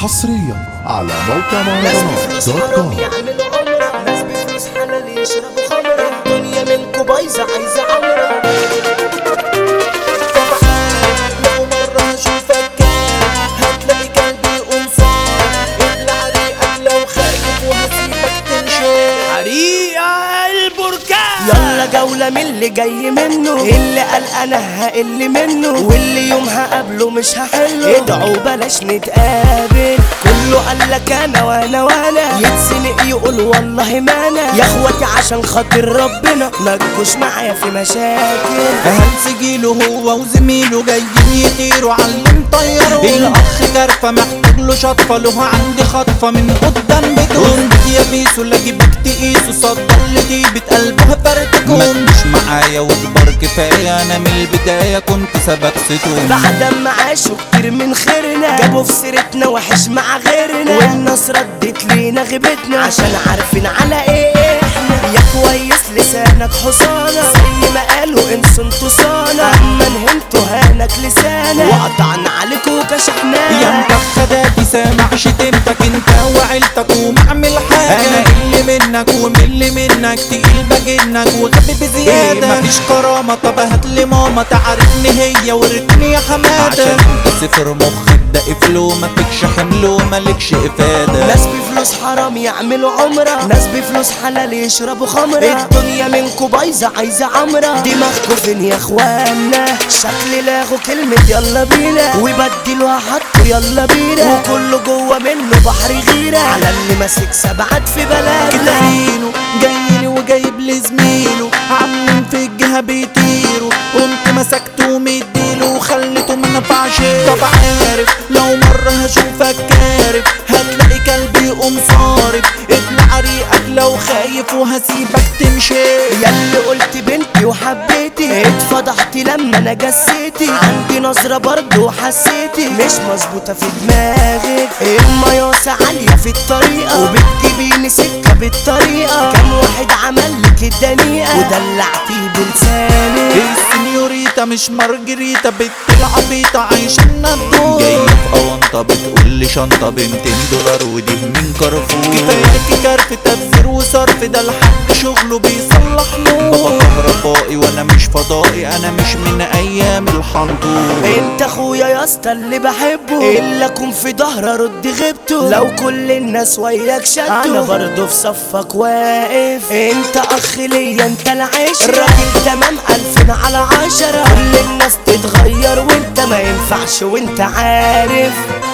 حصريا على موقع ناس مهرجانات بفلوس دوت حرام كوم يعملوا عمرة ناس بفلوس حلال يشربوا خمرة الدنيا منكو بايظة عايزة عمرة طبعا لو مرة هشوفك كان هتلاقي قلبي قمصان ابلع ريقك لو خايف وهسيبك تنشر حريقة البركان يلا جولة من اللي جاي منه اللي قال انا هقل منه واللي يوم هقابله مش هحله ادعوا بلاش نتقابل كله قال لك انا وانا وانا يتزنق يقول والله ما انا يا اخواتي عشان خاطر ربنا ما تجوش معايا في مشاكل هنسجيله هو وزميله جايين يطيروا على اللي مطيره الاخ جرفه محتاج له شطفه له عندي خطفه من قدام بيتهم يا بيسو لا جيبك تقيسه صدر لطيبة قلبه فرتكم ما تجيش معايا وكبر كفايه انا من البدايه كنت سبق ستون بعد ما عاشوا كتير من خيرنا جابوا في سيرتنا وحش مع غيرنا والناس ردت لينا غيبتنا عشان عارفين على ايه احنا يا كويس لسانك حصانة زي ما قالوا انسوا انتوا صانة اما انهنتوا هانك لسانك وقطعنا عليك يا وكشحناك مكخداتي سامع شتمتك انت وعيلتك ومعمل حاجة انا اللي منك وملي منك تقيل بجنك وغبي بزيادة ايه مفيش كرامة طب هاتلي ماما تعرفني هي ورتني يا حمادة عشان انت صفر مخك ده قفله مفيكش حمله مالكش افادة ناس بفلوس حرام يعملوا عمرة ناس بفلوس حلال يشربوا خمرة الدنيا منكو بايظة عايزة عمرة دماغكو فين يا اخوانا شكل لاغوا كلمة يلا بينا وبدلوا حطوا يلا بينا وكله جوه منه بحر غيرة على اللي ماسك سبعات في بلدنا كتارينه جايلي وجايب لي زميله عاملين في الجهة بيطيروا قمت مسكته ومديله وخليته ما نفعش طب عارف لو مرة هشوفك كارف هتلاقي كلبي يقوم صارف ابلع ريقك لو خايف وهسيبك تمشي ياللي قلت بنتي وحبيتي اتفضحتي لما انا جسيتي عندي نظرة برضه وحسيتي مش مظبوطة في دماغك المياسة عالية في الطريقة وبتجيبيني سكة بالطريقة كم واحد عمل لك الدنيئة ودلعتي بلسانك السنيوريتا مش مارجريتا بنت العبيطة عايشة الدور جاية في أونطة بتقول لي شنطة ب 200 دولار ودي من كارفور كفاياكي كارف تبذير وصرف ده الحاج شغله بيصلح نور بابا كهربائي وانا مش فضائي انا مش من ايام الحنطور انت اخويا يا اسطى اللي بحبه الا اكون في ظهر ارد غيبته لو كل الناس وياك شدوا انا برضه في صفك واقف انت اخ ليا انت العشرة الراجل تمام الفين على عشرة كل الناس تتغير وانت ما ينفعش وانت عارف